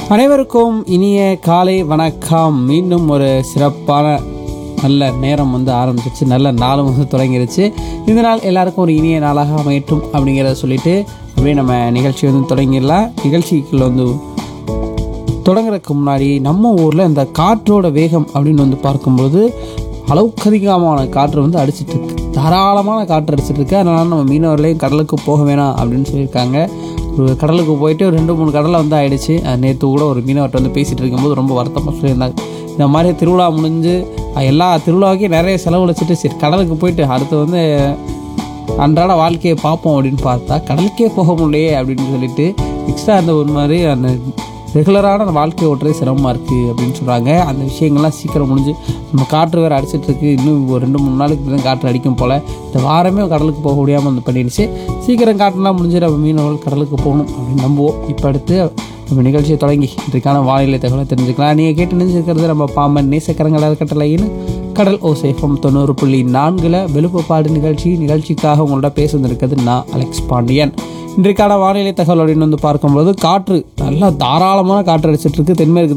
அனைவருக்கும் இனிய காலை வணக்கம் மீண்டும் ஒரு சிறப்பான நல்ல நேரம் வந்து ஆரம்பிச்சிச்சு நல்ல நாளும் வந்து தொடங்கிருச்சு இந்த நாள் எல்லாருக்கும் ஒரு இனிய நாளாக அமையட்டும் அப்படிங்கிறத சொல்லிட்டு அப்படியே நம்ம நிகழ்ச்சி வந்து தொடங்கிடலாம் நிகழ்ச்சிக்குள்ள வந்து தொடங்குறதுக்கு முன்னாடி நம்ம ஊரில் இந்த காற்றோட வேகம் அப்படின்னு வந்து பார்க்கும்போது அளவுக்கு அதிகமான காற்று வந்து அடிச்சிட்டு இருக்கு தாராளமான காற்று அடிச்சிட்டு இருக்கு அதனால நம்ம மீனவர்களையும் கடலுக்கு போக வேணாம் அப்படின்னு சொல்லியிருக்காங்க ஒரு கடலுக்கு போயிட்டு ஒரு ரெண்டு மூணு கடலை வந்து ஆயிடுச்சு நேற்று கூட ஒரு மீனவர்கிட்ட வந்து பேசிகிட்டு இருக்கும்போது ரொம்ப வருத்தமாக சொல்லியிருந்தாங்க இந்த மாதிரி திருவிழா முடிஞ்சு அஹ், எல்லா திருவிழாவுக்கும் நிறைய செலவழிச்சிட்டு சரி கடலுக்கு போயிட்டு அடுத்து வந்து அன்றாட வாழ்க்கையை பார்ப்போம் அப்படின்னு பார்த்தா கடலுக்கே போக முடியலையே அப்படின்னு சொல்லிட்டு எக்ஸ்ட்ரா அந்த ஒரு மாதிரி அந்த ரெகுலரான அந்த வாழ்க்கை ஓட்டுறது சிரமமாக இருக்குது அப்படின்னு சொல்கிறாங்க அந்த விஷயங்கள்லாம் சீக்கிரம் முடிஞ்சு நம்ம காற்று வேறு அடிச்சிட்டு இருக்கு இன்னும் ஒரு ரெண்டு மூணு நாளைக்கு தான் காற்று அடிக்கும் போல் இந்த வாரமே கடலுக்கு போக முடியாமல் வந்து பண்ணிடுச்சு சீக்கிரம் காற்றுலாம் முடிஞ்சு நம்ம மீனவர்கள் கடலுக்கு போகணும் அப்படின்னு நம்புவோம் இப்போ அடுத்து நம்ம நிகழ்ச்சியை தொடங்கி இன்றைக்கான வானிலை தகவலை தெரிஞ்சுக்கலாம் நீங்கள் கேட்டு நினைஞ்சிருக்கிறது நம்ம பாம்பன் நேசக்கரங்கள் அறக்கட்டளையின் கடல் ஓசேஃபம் தொண்ணூறு புள்ளி நான்கில் வெளுப்புப்பாடு நிகழ்ச்சி நிகழ்ச்சிக்காக உங்களோட பேச வந்திருக்கிறது நான் அலெக்ஸ் பாண்டியன் இன்றைக்கான வானிலை தகவல் அப்படின்னு வந்து பார்க்கும்போது காற்று நல்லா தாராளமான காற்று அடிச்சிட்டு இருக்கு தென்மேற்கு